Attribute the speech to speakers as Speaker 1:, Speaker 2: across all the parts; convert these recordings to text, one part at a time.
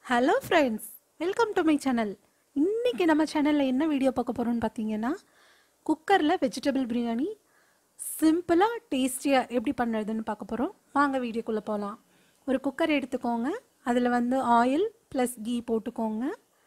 Speaker 1: hello friends welcome to my channel இன்னைக்கு நம்ம சேனலில் என்ன வீடியோ பார்க்க போகிறோம்னு பார்த்தீங்கன்னா குக்கரில் வெஜிடபிள் பிரியாணி சிம்பிளாக டேஸ்டியாக எப்படி பண்ணுறதுன்னு பார்க்க போகிறோம் வாங்க வீடியோக்குள்ளே போகலாம் ஒரு குக்கர் எடுத்துக்கோங்க அதில் வந்து ஆயில் ப்ளஸ் கீ போட்டுக்கோங்க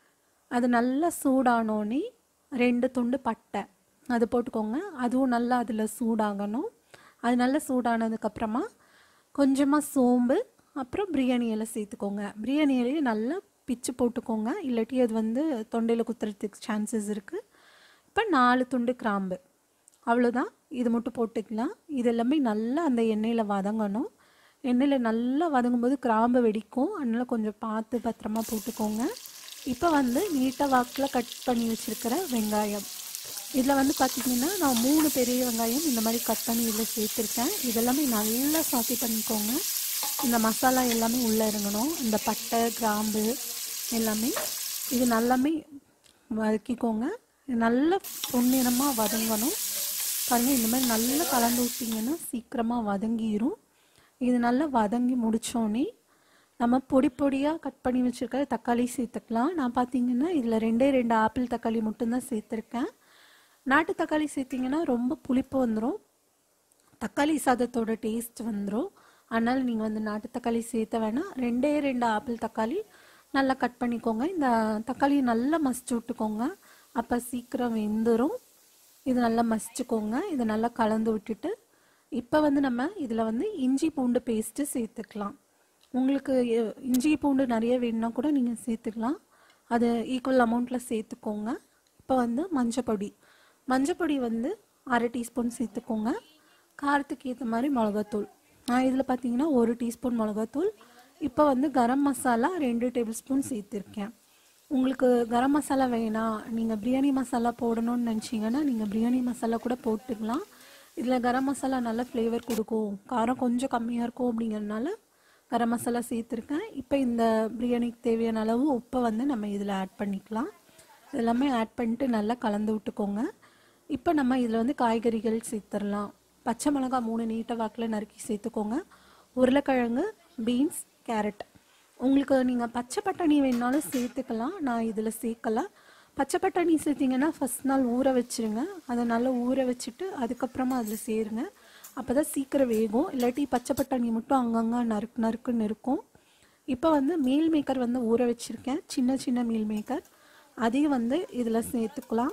Speaker 1: அது நல்லா சூடானோடனே ரெண்டு துண்டு பட்டை அது போட்டுக்கோங்க அதுவும் நல்லா அதில் சூடாகணும் அது நல்லா சூடானதுக்கப்புறமா கொஞ்சமாக சோம்பு அப்புறம் பிரியாணி இலை சேர்த்துக்கோங்க பிரியாணி இலையை நல்லா பிச்சு போட்டுக்கோங்க இல்லாட்டி அது வந்து தொண்டையில் குத்துறதுக்கு சான்சஸ் இருக்குது இப்போ நாலு துண்டு கிராம்பு அவ்வளோதான் இது மட்டும் போட்டுக்கலாம் இது எல்லாமே நல்லா அந்த எண்ணெயில் வதங்கணும் எண்ணெயில் நல்லா வதங்கும்போது கிராம்பு வெடிக்கும் அதனால் கொஞ்சம் பார்த்து பத்திரமா போட்டுக்கோங்க இப்போ வந்து நீட்டாக வாக்கில் கட் பண்ணி வச்சுருக்கிற வெங்காயம் இதில் வந்து பார்த்திங்கன்னா நான் மூணு பெரிய வெங்காயம் இந்த மாதிரி கட் பண்ணி இதில் சேர்த்துருக்கேன் இதெல்லாமே நல்லா சாத்தி பண்ணிக்கோங்க இந்த மசாலா எல்லாமே உள்ளே இறங்கணும் இந்த பட்டை கிராம்பு எல்லாமே இது நல்லாமே வதக்கிக்கோங்க இது நல்லா பொன்னிறமாக வதங்கணும் பாருங்கள் இந்த மாதிரி நல்லா கலந்து விட்டிங்கன்னா சீக்கிரமாக வதங்கிடும் இது நல்லா வதங்கி முடித்தோடனே நம்ம பொடி பொடியாக கட் பண்ணி வச்சுருக்கிற தக்காளி சேர்த்துக்கலாம் நான் பார்த்தீங்கன்னா இதில் ரெண்டே ரெண்டு ஆப்பிள் தக்காளி மட்டும்தான் சேர்த்துருக்கேன் நாட்டு தக்காளி சேர்த்திங்கன்னா ரொம்ப புளிப்பு வந்துடும் தக்காளி சாதத்தோட டேஸ்ட் வந்துடும் அதனால் நீங்கள் வந்து நாட்டு தக்காளி சேர்த்த வேணாம் ரெண்டே ரெண்டு ஆப்பிள் தக்காளி நல்லா கட் பண்ணிக்கோங்க இந்த தக்காளியை நல்லா மசிச்சு விட்டுக்கோங்க அப்போ சீக்கிரம் வெந்துடும் இது நல்லா மசிச்சுக்கோங்க இது நல்லா கலந்து விட்டுட்டு இப்போ வந்து நம்ம இதில் வந்து இஞ்சி பூண்டு பேஸ்ட்டு சேர்த்துக்கலாம் உங்களுக்கு எ- இஞ்சி பூண்டு நிறைய வேணும்னா கூட நீங்கள் சேர்த்துக்கலாம் அது ஈக்குவல் அமௌண்ட்டில் சேர்த்துக்கோங்க இப்போ வந்து மஞ்சப்பொடி மஞ்சப்பொடி வந்து அரை டீஸ்பூன் சேர்த்துக்கோங்க காரத்துக்கு ஏற்ற மாதிரி மிளகாத்தூள் நான் இதில் பார்த்தீங்கன்னா ஒரு டீஸ்பூன் மிளகாத்தூள் இப்போ வந்து கரம் மசாலா ரெண்டு டேபிள் ஸ்பூன் சேர்த்துருக்கேன் உங்களுக்கு கரம் மசாலா வேணாம் நீங்கள் பிரியாணி மசாலா போடணும்னு நினச்சிங்கன்னா நீங்கள் பிரியாணி மசாலா கூட போட்டுக்கலாம் இதில் கரம் மசாலா நல்ல ஃப்ளேவர் கொடுக்கும் காரம் கொஞ்சம் கம்மியாக இருக்கும் அப்படிங்கிறதுனால கரம் மசாலா சேர்த்துருக்கேன் இப்போ இந்த பிரியாணிக்கு தேவையான அளவு உப்பை வந்து நம்ம இதில் ஆட் பண்ணிக்கலாம் இதெல்லாமே ஆட் பண்ணிட்டு நல்லா கலந்து விட்டுக்கோங்க இப்போ நம்ம இதில் வந்து காய்கறிகள் சேர்த்துடலாம் பச்சை மிளகா மூணு நீட்ட வாக்கில் நறுக்கி சேர்த்துக்கோங்க உருளைக்கிழங்கு பீன்ஸ் கேரட் உங்களுக்கு நீங்கள் பச்சை பட்டாணி வேணுனாலும் சேர்த்துக்கலாம் நான் இதில் சேர்க்கல பச்சை பட்டாணி சேர்த்திங்கன்னா ஃபஸ்ட் நாள் ஊற வச்சிருங்க அதை நல்லா ஊற வச்சுட்டு அதுக்கப்புறமா அதில் சேருங்க அப்போ தான் சீக்கிரம் வேகும் இல்லாட்டி பச்சை பட்டாணி மட்டும் அங்கங்கே நறுக்கு நறுக்குன்னு இருக்கும் இப்போ வந்து மீல் மேக்கர் வந்து ஊற வச்சுருக்கேன் சின்ன சின்ன மீல் மேக்கர் அதையும் வந்து இதில் சேர்த்துக்கலாம்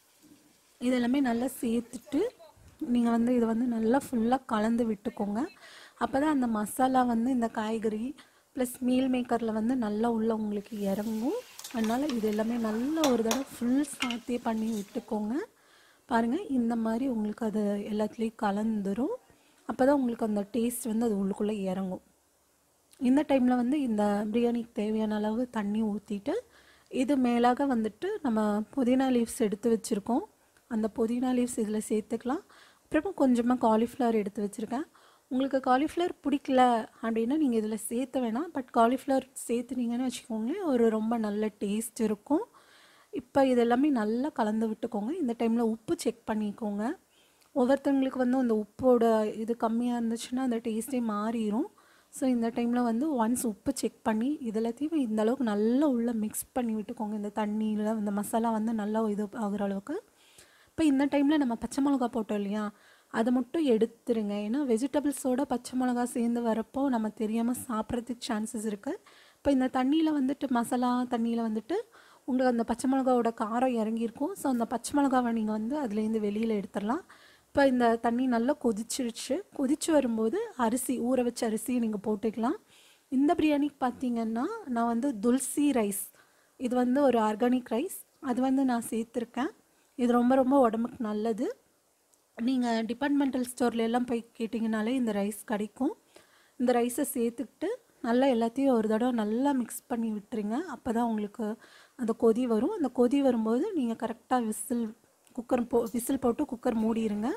Speaker 1: இதெல்லாமே நல்லா சேர்த்துட்டு நீங்கள் வந்து இதை வந்து நல்லா ஃபுல்லாக கலந்து விட்டுக்கோங்க அப்போ தான் அந்த மசாலா வந்து இந்த காய்கறி ப்ளஸ் மீல் மேக்கரில் வந்து நல்லா உள்ள உங்களுக்கு இறங்கும் அதனால் இது எல்லாமே நல்ல ஒரு தடவை ஃபுல் சாத்தியே பண்ணி விட்டுக்கோங்க பாருங்கள் இந்த மாதிரி உங்களுக்கு அது எல்லாத்துலேயும் கலந்துரும் அப்போ தான் உங்களுக்கு அந்த டேஸ்ட் வந்து அது உள்ளுக்குள்ளே இறங்கும் இந்த டைமில் வந்து இந்த பிரியாணிக்கு தேவையான அளவு தண்ணி ஊற்றிட்டு இது மேலாக வந்துட்டு நம்ம புதினா லீவ்ஸ் எடுத்து வச்சுருக்கோம் அந்த புதினா லீவ்ஸ் இதில் சேர்த்துக்கலாம் அப்புறமா கொஞ்சமாக காலிஃப்ளவர் எடுத்து வச்சுருக்கேன் உங்களுக்கு காலிஃப்ளவர் பிடிக்கல அப்படின்னா நீங்கள் இதில் சேர்த்த வேணாம் பட் காலிஃப்ளவர் சேர்த்துனீங்கன்னு வச்சுக்கோங்களேன் ஒரு ரொம்ப நல்ல டேஸ்ட் இருக்கும் இப்போ இதெல்லாமே நல்லா கலந்து விட்டுக்கோங்க இந்த டைமில் உப்பு செக் பண்ணிக்கோங்க ஒவ்வொருத்தவங்களுக்கு வந்து அந்த உப்போட இது கம்மியாக இருந்துச்சுன்னா அந்த டேஸ்ட்டே மாறிடும் ஸோ இந்த டைமில் வந்து ஒன்ஸ் உப்பு செக் பண்ணி இது எல்லாத்தையும் இந்த அளவுக்கு நல்லா உள்ளே மிக்ஸ் பண்ணி விட்டுக்கோங்க இந்த தண்ணியில் இந்த மசாலா வந்து நல்லா இது ஆகுற அளவுக்கு இப்போ இந்த டைமில் நம்ம பச்சை மிளகா போட்டோம் இல்லையா அதை மட்டும் எடுத்துருங்க ஏன்னா வெஜிடபிள்ஸோட பச்சை மிளகா சேர்ந்து வரப்போ நம்ம தெரியாமல் சாப்பிட்றதுக்கு சான்சஸ் இருக்குது இப்போ இந்த தண்ணியில் வந்துட்டு மசாலா தண்ணியில் வந்துட்டு உங்களுக்கு அந்த பச்சை மிளகாவோட காரம் இறங்கியிருக்கும் ஸோ அந்த பச்சை மிளகாவை நீங்கள் வந்து அதுலேருந்து வெளியில் எடுத்துடலாம் இப்போ இந்த தண்ணி நல்லா கொதிச்சிருச்சு கொதிச்சு வரும்போது அரிசி ஊற வச்ச அரிசியை நீங்கள் போட்டுக்கலாம் இந்த பிரியாணிக்கு பார்த்தீங்கன்னா நான் வந்து துல்சி ரைஸ் இது வந்து ஒரு ஆர்கானிக் ரைஸ் அது வந்து நான் சேர்த்துருக்கேன் இது ரொம்ப ரொம்ப உடம்புக்கு நல்லது நீங்கள் டிபார்ட்மெண்டல் ஸ்டோர்ல எல்லாம் போய் கேட்டிங்கனாலே இந்த ரைஸ் கிடைக்கும் இந்த ரைஸை சேர்த்துக்கிட்டு நல்லா எல்லாத்தையும் ஒரு தடவை நல்லா மிக்ஸ் பண்ணி விட்டுருங்க அப்போ தான் உங்களுக்கு அந்த கொதி வரும் அந்த கொதி வரும்போது நீங்கள் கரெக்டாக விசில் குக்கர் போ விசில் போட்டு குக்கர் மூடிடுங்க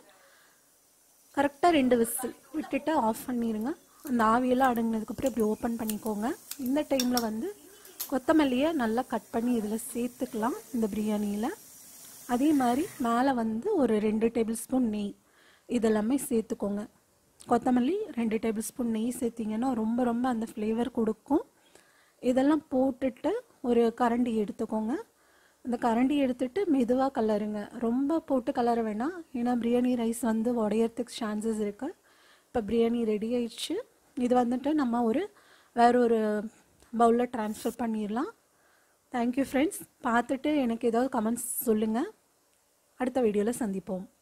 Speaker 1: கரெக்டாக ரெண்டு விசில் விட்டுட்டு ஆஃப் பண்ணிடுங்க அந்த ஆவியெல்லாம் அடங்கினதுக்கப்புறம் இப்படி ஓப்பன் பண்ணிக்கோங்க இந்த டைமில் வந்து கொத்தமல்லியை நல்லா கட் பண்ணி இதில் சேர்த்துக்கலாம் இந்த பிரியாணியில் அதே மாதிரி மேலே வந்து ஒரு ரெண்டு டேபிள் ஸ்பூன் நெய் இதெல்லாமே சேர்த்துக்கோங்க கொத்தமல்லி ரெண்டு டேபிள் ஸ்பூன் நெய் சேர்த்திங்கன்னா ரொம்ப ரொம்ப அந்த ஃப்ளேவர் கொடுக்கும் இதெல்லாம் போட்டுட்டு ஒரு கரண்டி எடுத்துக்கோங்க அந்த கரண்டி எடுத்துட்டு மெதுவாக கலருங்க ரொம்ப போட்டு கலர வேணாம் ஏன்னா பிரியாணி ரைஸ் வந்து உடையறதுக்கு சான்சஸ் இருக்குது இப்போ பிரியாணி ரெடி ஆயிடுச்சு இது வந்துட்டு நம்ம ஒரு வேற ஒரு பவுலில் ட்ரான்ஸ்ஃபர் பண்ணிடலாம் தேங்க்யூ ஃப்ரெண்ட்ஸ் பார்த்துட்டு எனக்கு ஏதாவது கமெண்ட்ஸ் சொல்லுங்கள் அடுத்த வீடியோவில் சந்திப்போம்